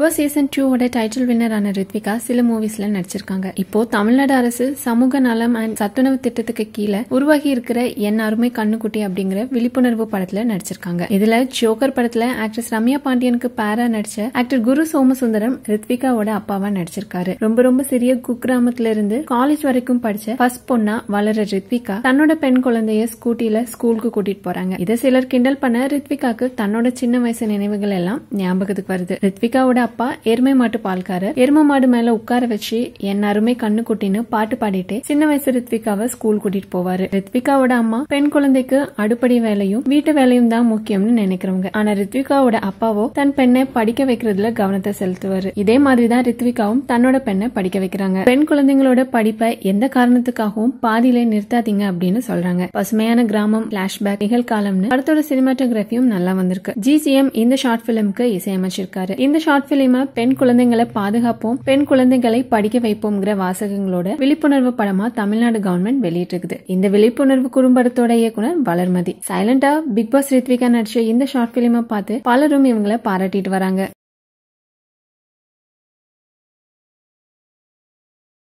இப்போ சீசன் டூவோட டைட்டில் வின்னரான ரித்விகா சில மூவிஸ்ல நடிச்சிருக்காங்க இப்போ தமிழ்நாடு அரசு சமூக நலம் அண்ட் சத்துணவு திட்டத்துக்கு கீழே உருவாகி இருக்கிற என் அருமை கண்ணுக்குட்டி அப்படிங்கிற விழிப்புணர்வு படத்துல நடிச்சிருக்காங்க இதுல ஜோக்கர் படத்துல ஆக்ட்ரஸ் ரம்யா பாண்டியனுக்கு பேரா நடிச்ச ஆக்டர் குரு சோமசுந்தரம் ரித்விகாவோட அப்பாவா நடிச்சிருக்காரு ரொம்ப ரொம்ப சிறிய குக்கிராமத்துல இருந்து காலேஜ் வரைக்கும் படிச்ச ஃபர்ஸ்ட் பொண்ணா வளர ரித்விகா தன்னோட பெண் குழந்தைய ஸ்கூட்டில ஸ்கூலுக்கு கூட்டிட்டு போறாங்க இதை சிலர் கிண்டல் பண்ண ரித்விகாக்கு தன்னோட சின்ன வயசு நினைவுகள் எல்லாம் ஞாபகத்துக்கு வருது ரித்விகாவோட அப்பா எருமை மாட்டு பால்காரர் எருமை மாடு மேல உட்கார வச்சு என் அருமை கண்ணு குட்டின்னு பாட்டு பாடிட்டு சின்ன வயசு ரித்விகாவை ஸ்கூல் கூட்டிட்டு போவாரு ரித்விகாவோட அம்மா பெண் குழந்தைக்கு அடுப்படி வேலையும் வீட்டு வேலையும் தான் முக்கியம்னு நினைக்கிறவங்க ஆனா ரித்விகாவோட அப்பாவோ தன் பெண்ணை படிக்க வைக்கிறதுல கவனத்தை செலுத்துவாரு இதே மாதிரிதான் ரித்விகாவும் தன்னோட பெண்ணை படிக்க வைக்கிறாங்க பெண் குழந்தைங்களோட படிப்பை எந்த காரணத்துக்காகவும் பாதியிலே நிறுத்தாதீங்க அப்படின்னு சொல்றாங்க பசுமையான கிராமம் பிளாஷ்பேக் நிகழ்காலம்னு படத்தோட சினிமாட்டோகிராஃபியும் நல்லா வந்திருக்கு ஜிசிஎம் இந்த ஷார்ட் பிலிம்க்கு இசையமைச்சிருக்காரு இந்த ஷார்ட் பிலிம பெண் குழந்தைங்களை பாதுகாப்போம் பெண் குழந்தைகளை படிக்க வைப்போம்ங்கிற வாசகங்களோட விழிப்புணர்வு படமா தமிழ்நாடு கவர்மெண்ட் வெளியிட்டிருக்குது இந்த விழிப்புணர்வு குறும்படத்தோட இயக்குனர் வளர்மதி சைலண்டா பிக் பாஸ் ரித்விகா நடிச்ச இந்த ஷார்ட் பிலிமை பார்த்து பலரும் இவங்களை பாராட்டிட்டு வராங்க